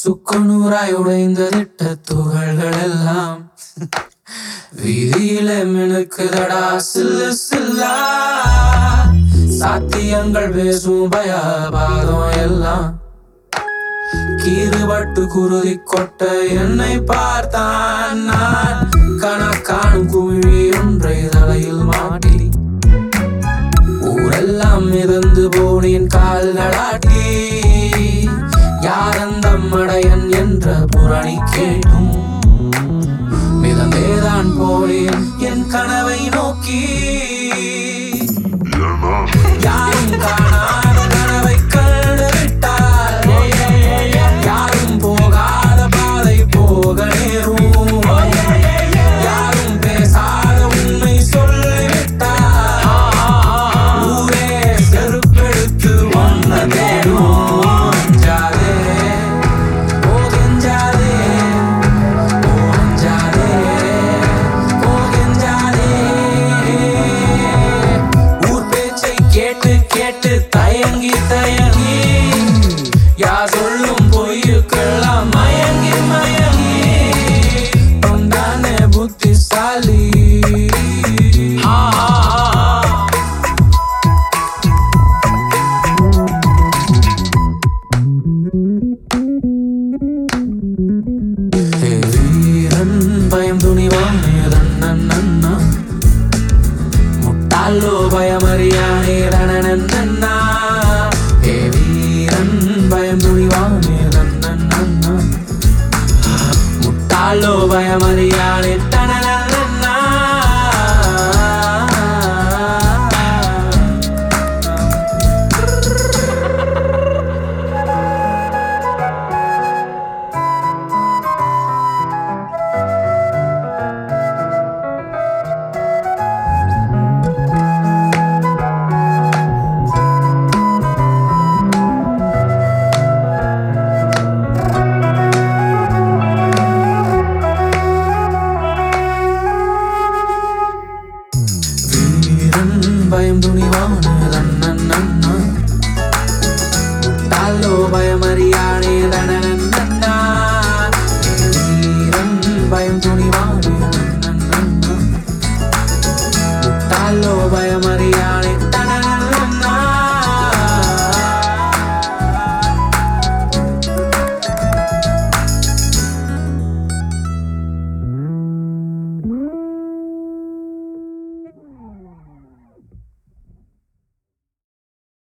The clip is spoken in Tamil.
சுக்குநூறாய் உடைந்த திட்ட துகள்கள் எல்லாம் வீதியில மினுக்குதடா சில்லு சில்லா சாத்தியங்கள் பேசும் பயாபாதம் எல்லாம் கீறுபட்டு குருதி கொட்ட என்னை பார்த்தான் நான் கணக்கானும் குமிழி ஒன்றை தலையில் மாட்டி ஊரெல்லாம் மிதந்து போனேன் கால்களாட்டி யாரந்த மடையன் என்ற புரணி கேட்டும் மிதந்தேதான் போனேன் என் கனவை நோக்கி யாரும் காணாத கனவை கண்டு விட்டால் யாரும் போகாத பாதை போக நேரும் யாரும் பேசாத உண்மை சொல்லிவிட்டால் ஊரே செருப்பெடுத்து ஒன்ன தேடும் அஞ்சாதே ஓ கெஞ்சாதே ஓ அஞ்சாதே ஓ கெஞ்சாதே ஊர் பேச்சை கேட்டு கேட்டு தயங்கி தயங்கி யார் சொல்லும் பொய்யுக்கெல்லாம் மயங்கி மயங்கி தொண்டானே புத்திசாலி ஆ, ஆ, ஆ. ஹே வீரன் பயம் துணிவானே தன்னன்னா முட்டாளோ பயமறியானே ரணனன்னா ஹே வீரன் பயம் துணிவானே தன்னன்னா முட்டாளோ பயமறியானே தனனன்னா வீரன் பயம் துணிவான தன்னன்னா முட்டாளோ பயமறியானே